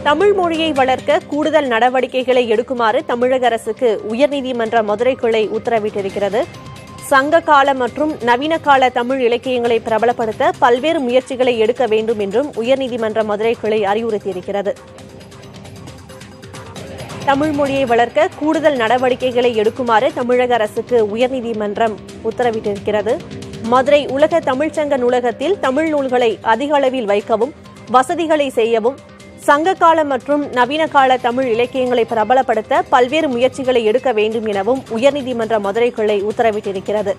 தமிழ் மொழியை வளர்க்க கூடுதல் நடவடிக்கைகளை எடுக்குமாறு தமிழக அரசுக்கு உயர்நீதிமன்ற மதுரை கிளை உத்தரவிட்டிருக்கிறது சங்க கால மற்றும் நவீன கால தமிழ் இலக்கியங்களை பிரபலப்படுத்த பல்வேறு முயற்சிகளை எடுக்க வேண்டும் என்றும் உயர்நீதிமன்ற மதுரை கிளை அறிவுறுத்தியிருக்கிறது தமிழ் மொழியை வளர்க்க கூடுதல் நடவடிக்கைகளை எடுக்குமாறு தமிழக அரசுக்கு உயர்நீதிமன்றம் உத்தரவிட்டிருக்கிறது மதுரை உலக தமிழ்ச்சங்க நூலகத்தில் தமிழ் நூல்களை அதிக அளவில் வைக்கவும் வசதிகளை செய்யவும் சங்ககால மற்றும் நவீன கால தமிழ் இலக்கியங்களை பிரபலப்படுத்த பல்வேறு முயற்சிகளை எடுக்க வேண்டும் எனவும் உயர்நீதிமன்ற மதுரை கிளை உத்தரவிட்டிருக்கிறது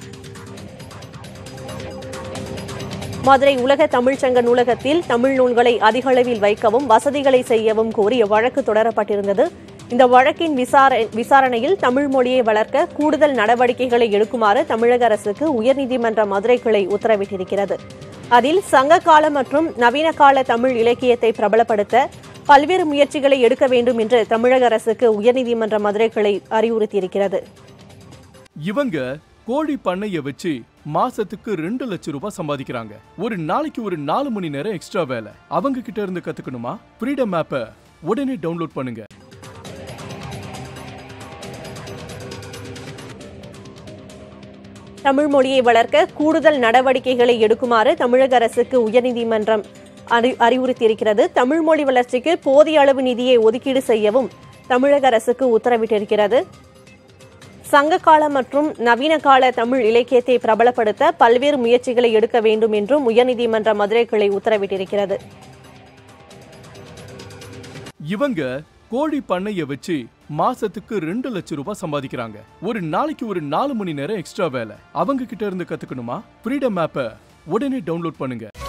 மதுரை உலக தமிழ்ச்சங்க நூலகத்தில் தமிழ் நூல்களை அதிக அளவில் வைக்கவும் வசதிகளை செய்யவும் கோரி வழக்கு தொடரப்பட்டிருந்தது இந்த வழக்கின் விசார- விசாரணையில் தமிழ் மொழியை வளர்க்க கூடுதல் நடவடிக்கைகளை எடுக்குமாறு தமிழக அரசுக்கு உயர்நீதிமன்ற மதுரை கிளை உத்தரவிட்டிருக்கிறது அதில் சங்க கால மற்றும் நவீன கால தமிழ் இலக்கியத்தை பிரபலப்படுத்த பல்வேறு முயற்சிகளை எடுக்க வேண்டும் என்று தமிழக அரசுக்கு உயர்நீதிமன்ற மதுரை கிளை அறிவுறுத்தியிருக்கிறது இவங்க கோழி பண்ணைய வச்சு மாசத்துக்கு ரெண்டு லட்சம் ரூபாய் சம்பாதிக்கிறாங்க ஒரு நாளைக்கு ஒரு நாலு மணி நேரம் எக்ஸ்ட்ரா வேலை அவங்க கிட்ட இருந்து கத்துக்கணுமா ஃப்ரீடம் ஆப்பை உடனே டவுன்லோட் பண்ணுங்க தமிழ் மொழியை வளர்க்க கூடுதல் நடவடிக்கைகளை எடுக்குமாறு தமிழக அரசுக்கு உயர்நீதிமன்றம் அறி- அறிவுறுத்தியிருக்கிறது தமிழ் மொழி வளர்ச்சிக்கு போதிய அளவு நிதியை ஒதுக்கீடு செய்யவும் தமிழக அரசுக்கு உத்தரவிட்டிருக்கிறது சங்ககால மற்றும் நவீன கால தமிழ் இலக்கியத்தை பிரபலப்படுத்த பல்வேறு முயற்சிகளை எடுக்க வேண்டும் என்றும் உயர்நீதிமன்ற மதுரை கிளை உத்தரவிட்டிருக்கிறது இவங்க கோழி பண்ணைய வச்சு மாசத்துக்கு ரெண்டு லட்சம் ரூபாய் சம்பாதிக்கிறாங்க ஒரு நாளைக்கு ஒரு நாலு மணி நேரம் எக்ஸ்ட்ரா வேலை அவங்க கிட்ட இருந்து கத்துக்கணுமா ஃப்ரீடம் ஆப்பை உடனே டவுன்லோட் பண்ணுங்க